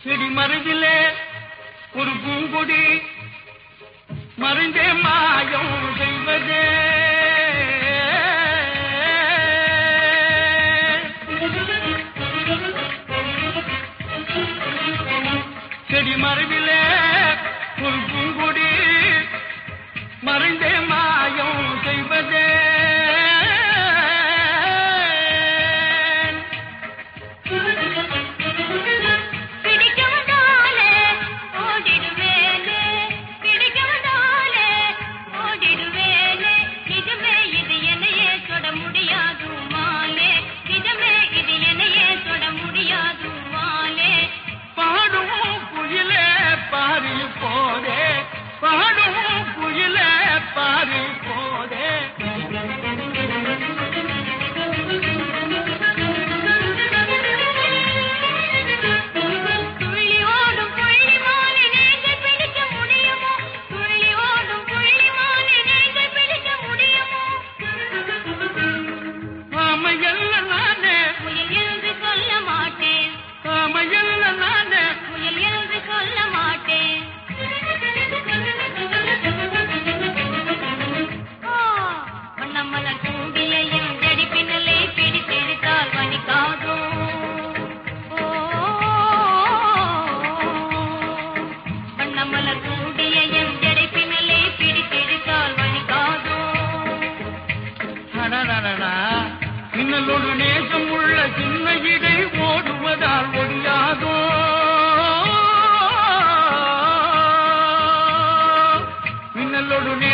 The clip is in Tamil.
செடி மறைவிலே ஒரு பூங்கொடி மறைந்தே மாயம் செய்வதே செடி மறைவிலே ஒரு பூங்கொடி மறைந்தே மாயம் செய்வதே பிடிக்காதாலே ஓடிடுவேனே பிடிக்காதாலே ஓடிடுவேனே நிஜமே இது என்னையே தொட முடியாது மாலே நிஜமே இது என்னையே தொட முடியாது மாலே பாடும் குயிலே பாரி போதே பாடும் குயிலே பாரி போதே துள்ளி ஓடும் புள்ளி மாலை நீங்கள் பிடிக்க முடியுமோ துள்ளி ஓடும் புள்ளி மாலை நீங்கள் பிடிக்க முடியுமோ ஆமையல்ல நானே முயல் என்று சொல்ல மாட்டேன் ஆமையல்ல நானே முயல் என்று சொல்ல மாட்டேன் ஆ, வண்ணமலர் பூவிலையும் ஜடிப்பினலை பிடித்தெடுத்தால் வலிக்காதோ ஓ, வண்ணமலர் பூவிலையும் ஜடிப்பினலை பிடித்தெடுத்தால் வலிக்காதோ அடடடடா மின்னலோடு நேசம் உள்ள சின்ன இடை ஓடுவதால் ஒடியாதோ மின்னலோடு நே